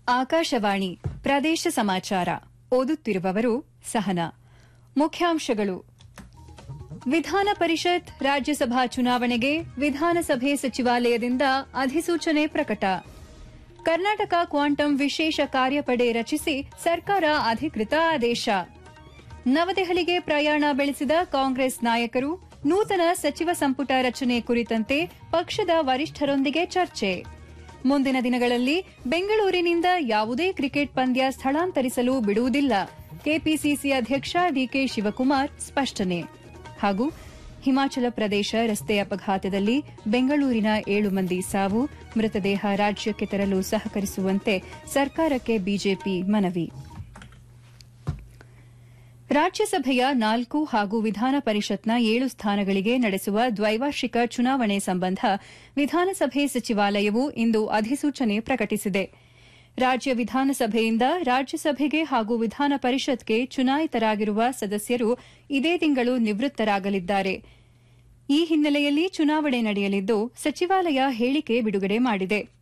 ಆಕಾಶವಾಣಿ ಪ್ರದೇಶ ಸಮಾಚಾರ ಓದುತ್ತಿರುವವರು ಸಹನಾ ಮುಖ್ಯಾಂಶಗಳು ವಿಧಾನ ಪರಿಷತ್ ರಾಜ್ಯಸಭಾ ಚುನಾವಣೆಗೆ ವಿಧಾನಸಭೆ ಸಚಿವಾಲಯದಿಂದ ಅಧಿಸೂಚನೆ ಪ್ರಕಟ ಕರ್ನಾಟಕ ಕ್ವಾಂಟಮ್ ವಿಶೇಷ ಕಾರ್ಯಪಡೆ ರಚಿಸಿ ಸರ್ಕಾರ ಅಧಿಕೃತ ಆದೇಶ ನವದೆಹಲಿಗೆ ಪ್ರಯಾಣ ಬೆಳೆಸಿದ ಕಾಂಗ್ರೆಸ್ ನಾಯಕರು ನೂತನ ಸಚಿವ ಸಂಪುಟ ರಚನೆ ಕುರಿತಂತೆ ಪಕ್ಷದ ವರಿಷ್ಠರೊಂದಿಗೆ ಚರ್ಚೆ ಮುಂದಿನ ದಿನಗಳಲ್ಲಿ ಬೆಂಗಳೂರಿನಿಂದ ಯಾವುದೇ ಕ್ರಿಕೆಟ್ ಪಂದ್ಯ ಸ್ಥಳಾಂತರಿಸಲು ಬಿಡುವುದಿಲ್ಲ ಕೆಪಿಸಿಸಿ ಅಧ್ಯಕ್ಷ ಡಿಕೆ ಶಿವಕುಮಾರ್ ಸ್ಪಷ್ಟನೆ ಹಾಗೂ ಹಿಮಾಚಲ ಪ್ರದೇಶ ರಸ್ತೆ ಅಪಘಾತದಲ್ಲಿ ಬೆಂಗಳೂರಿನ ಏಳು ಮಂದಿ ಸಾವು ಮೃತದೇಹ ರಾಜ್ಯಕ್ಕೆ ತರಲು ಸಹಕರಿಸುವಂತೆ ಸರ್ಕಾರಕ್ಕೆ ಬಿಜೆಪಿ ಮನವಿ ರಾಜ್ಯಸಭೆಯ ನಾಲ್ಕು ಹಾಗೂ ವಿಧಾನ ಪರಿಷತ್ನ ಏಳು ಸ್ಥಾನಗಳಿಗೆ ನಡೆಸುವ ದ್ವೈವಾರ್ಷಿಕ ಚುನಾವಣೆ ಸಂಬಂಧ ವಿಧಾನಸಭೆ ಸಚಿವಾಲಯವು ಇಂದು ಅಧಿಸೂಚನೆ ಪ್ರಕಟಿಸಿದೆ ರಾಜ್ಯ ವಿಧಾನಸಭೆಯಿಂದ ರಾಜ್ಯಸಭೆಗೆ ಹಾಗೂ ವಿಧಾನ ಪರಿಷತ್ಗೆ ಚುನಾಯಿತರಾಗಿರುವ ಸದಸ್ಯರು ಇದೇ ತಿಂಗಳು ನಿವೃತ್ತರಾಗಲಿದ್ದಾರೆ ಈ ಹಿನ್ನೆಲೆಯಲ್ಲಿ ಚುನಾವಣೆ ನಡೆಯಲಿದ್ದು ಸಚಿವಾಲಯ ಹೇಳಿಕೆ ಬಿಡುಗಡೆ ಮಾಡಿದೆ